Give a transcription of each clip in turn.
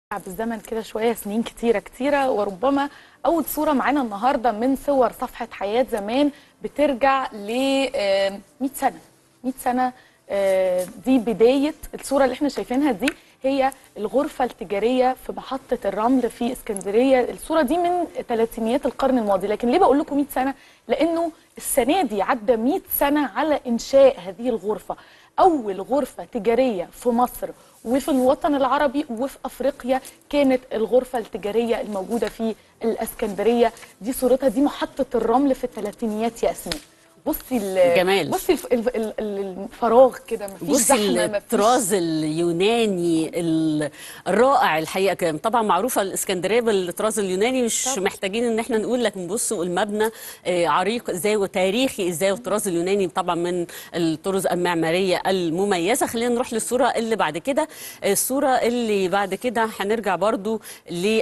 بالزمن كده شويه سنين كتيره كتيره وربما اول صوره معانا النهارده من صور صفحه حياه زمان بترجع ل 100 سنه 100 سنه آه، دي بدايه الصوره اللي احنا شايفينها دي هي الغرفه التجاريه في محطه الرمل في اسكندريه الصوره دي من ثلاثينيات القرن الماضي لكن ليه بقول لكم 100 سنه لانه السنه دي عدى 100 سنه على انشاء هذه الغرفه اول غرفه تجاريه في مصر وفي الوطن العربي وفي افريقيا كانت الغرفه التجاريه الموجوده في الاسكندريه دي صورتها دي محطه الرمل في الثلاثينيات يا اسماء بصي ال- جمال. بصي الف- الف- ال- ال- الفراغ كده مفيش بصي زحمه مفيش الطراز اليوناني ال- الرائع الحقيقه كان طبعا معروفه الاسكندريه بالطراز اليوناني مش طبعا. محتاجين ان احنا نقول لكن بصوا المبنى آه، عريق ازاي وتاريخي ازاي والطراز اليوناني طبعا من الطرز المعماريه المميزه خلينا نروح للصوره اللي بعد كده الصوره اللي بعد كده هنرجع برضو ل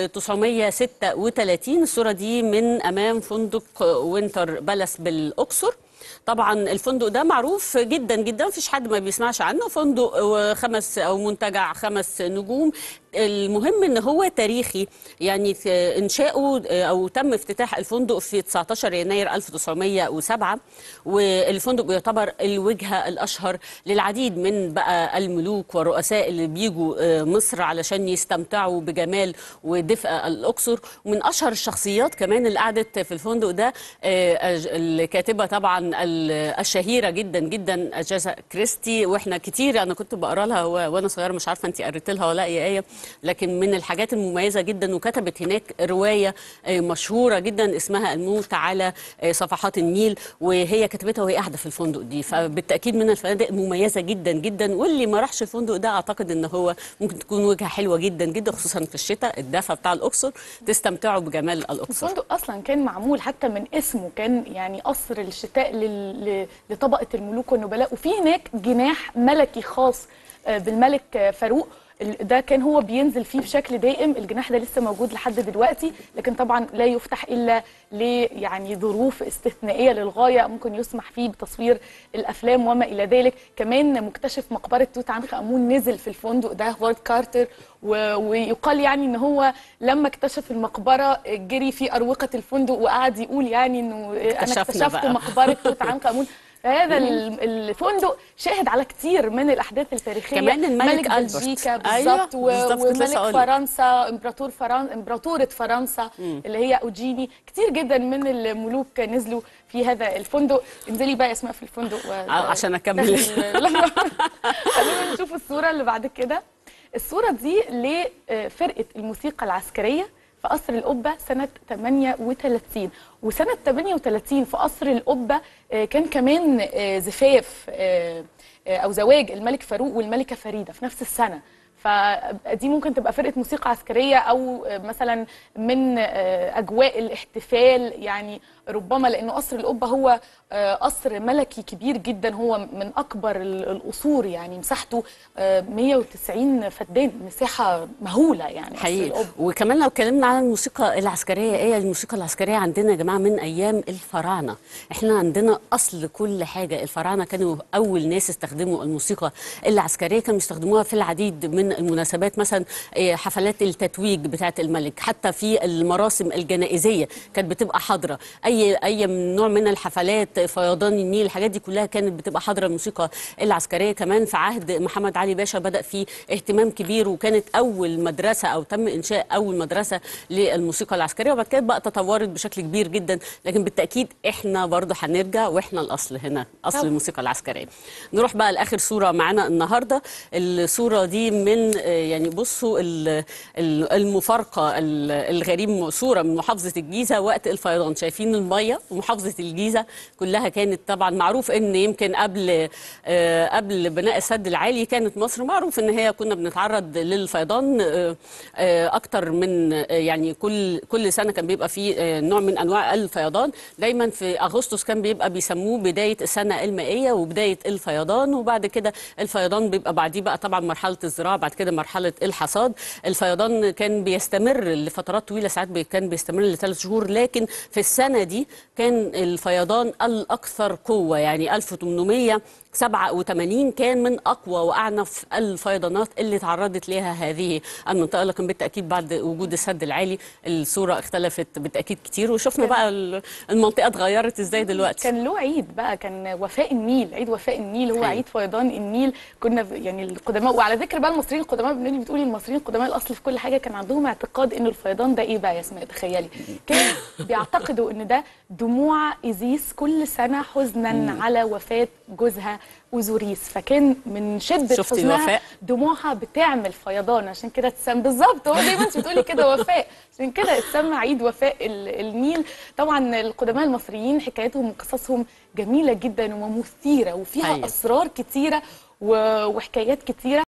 1936 الصوره دي من امام فندق وينتر بالاس بالاقصر طبعا الفندق ده معروف جدا جدا مفيش حد ما بيسمعش عنه فندق خمس او منتجع خمس نجوم المهم ان هو تاريخي يعني في انشاؤه او تم افتتاح الفندق في 19 يناير 1907 والفندق بيعتبر الوجهه الاشهر للعديد من بقى الملوك والرؤساء اللي بيجوا مصر علشان يستمتعوا بجمال ودفء الاقصر ومن اشهر الشخصيات كمان اللي قعدت في الفندق ده الكاتبه طبعا الشهيره جدا جدا اجازا كريستي واحنا كتير انا كنت بقرا لها وانا صغيره مش عارفه انت قريت لها ولا لا يا ايه لكن من الحاجات المميزه جدا وكتبت هناك روايه مشهوره جدا اسمها الموت على صفحات النيل وهي كتبتها وهي قاعده في الفندق دي فبالتاكيد من الفنادق المميزه جدا جدا واللي ما راحش الفندق ده اعتقد ان هو ممكن تكون وجهه حلوه جدا جدا خصوصا في الشتاء الدفا بتاع الاقصر تستمتعوا بجمال الاقصر الفندق اصلا كان معمول حتى من اسمه كان يعني قصر الشتاء لل... ل- لطبقه الملوك والنبلاء وفي هناك جناح ملكي خاص آه، بالملك فاروق ال- ده كان هو بينزل فيه بشكل دائم الجناح ده لسه موجود لحد دلوقتي لكن طبعا لا يفتح الا ل يعني ظروف استثنائيه للغايه ممكن يسمح فيه بتصوير الافلام وما الى ذلك كمان مكتشف مقبره توت عنخ امون نزل في الفندق ده هوارد كارتر و- ويقال يعني ان هو لما اكتشف المقبره جري في اروقه الفندق وقعد يقول يعني انه انا اكتشفنا اكتشفت بقى. مقبره توت عنخ امون هذا ال- الفندق شاهد على كتير من الاحداث التاريخيه كمان الملك ملك ألبرت. بلجيكا أيوة، بالظبط و- بالظبط، كنت لسه وملك أقول لك. فرنسا امبراطور فرنسا امبراطوره فرنسا اللي هي اوجيني كتير جدا من الملوك نزلوا في هذا الفندق انزلي بقى يا اسماء في الفندق و... آه، عشان أكمل. لما- خلينا نشوف الصوره اللي بعد كده الصوره دي لفرقه الموسيقى العسكريه في قصر القبة سنة 38 وسنة 38 في قصر القبة آه، كان كمان آه، زفاف آه، آه، أو زواج الملك فاروق والملكة فريدة في نفس السنة فدي ممكن تبقى فرقة موسيقى عسكرية أو آه، مثلا من آه، أجواء الاحتفال يعني ربما لأنه قصر القبة هو آه، قصر ملكي كبير جدا هو من أكبر ال- القصور يعني مساحته آه، 190 فدان مساحة مهولة يعني قصر حقيقي القبة. وكمان لو اتكلمنا عن الموسيقى العسكريه ايه الموسيقى العسكريه عندنا يا جماعه من ايام الفراعنه احنا عندنا اصل كل حاجه الفراعنه كانوا اول ناس استخدموا الموسيقى العسكريه كانوا يستخدموها في العديد من المناسبات مثلا إيه، حفلات التتويج بتاعه الملك حتى في المراسم الجنائزيه كانت بتبقى حاضره اي اي من نوع من الحفلات فيضان النيل الحاجات دي كلها كانت بتبقى حاضره الموسيقى العسكريه كمان في عهد محمد علي باشا بدا في اهتمام كبير وكانت اول مدرسه او تم انشاء اول مدرسه للموسيقى العسكريه وبعد كده بقى تطورت بشكل كبير جدا لكن بالتاكيد احنا برضو هنرجع واحنا الاصل هنا اصل طبعا. الموسيقى العسكريه نروح بقى لاخر صوره معانا النهارده الصوره دي من آه، يعني بصوا ال- ال- المفارقه ال- الغريب صوره من محافظه الجيزه وقت الفيضان شايفين الميه ومحافظه الجيزه كلها كانت طبعا معروف ان يمكن قبل آه، قبل بناء السد العالي كانت مصر معروف ان هي كنا بنتعرض للفيضان آه، آه، اكتر من آه، يعني كل كل سنه كان بيبقى في آه، نوع من انواع الفيضان دايما في اغسطس كان بيبقى بيسموه بدايه السنه المائيه وبدايه الفيضان وبعد كده الفيضان بيبقى بعديه بقى طبعا مرحله الزراعه بعد بعد كده مرحله الحصاد الفيضان كان بيستمر لفترات طويله ساعات بي- كان بيستمر لثلاث شهور لكن في السنه دي كان الفيضان الاكثر قوه يعني 1887 كان من اقوى واعنف الفيضانات اللي تعرضت لها هذه المنطقه لكن بالتاكيد بعد وجود السد العالي الصوره اختلفت بالتاكيد كتير وشفنا بقى ال- المنطقه اتغيرت ازاي دلوقتي كان له عيد بقى كان وفاء النيل عيد وفاء النيل هو أيوة. عيد فيضان النيل كنا ب- يعني القدماء وعلى ذكر بقى المصريين القدماء بما انك بتقولي المصريين القدماء الاصل في كل حاجه كان عندهم اعتقاد ان الفيضان ده ايه بقى يا اسماء تخيلي كان بيعتقدوا ان ده دموع ايزيس كل سنه حزنا على وفاه جوزها اوزوريس فكان من شده شفتي حزنها الوفاء؟ دموعها بتعمل فيضان عشان كده اتسمى بالظبط هو زي ما انت بتقولي كده وفاء عشان كده اتسمى عيد وفاء ال- النيل طبعا القدماء المصريين حكاياتهم وقصصهم جميله جدا ومثيره وفيها أيوة. اسرار كتيره و- وحكايات كتيره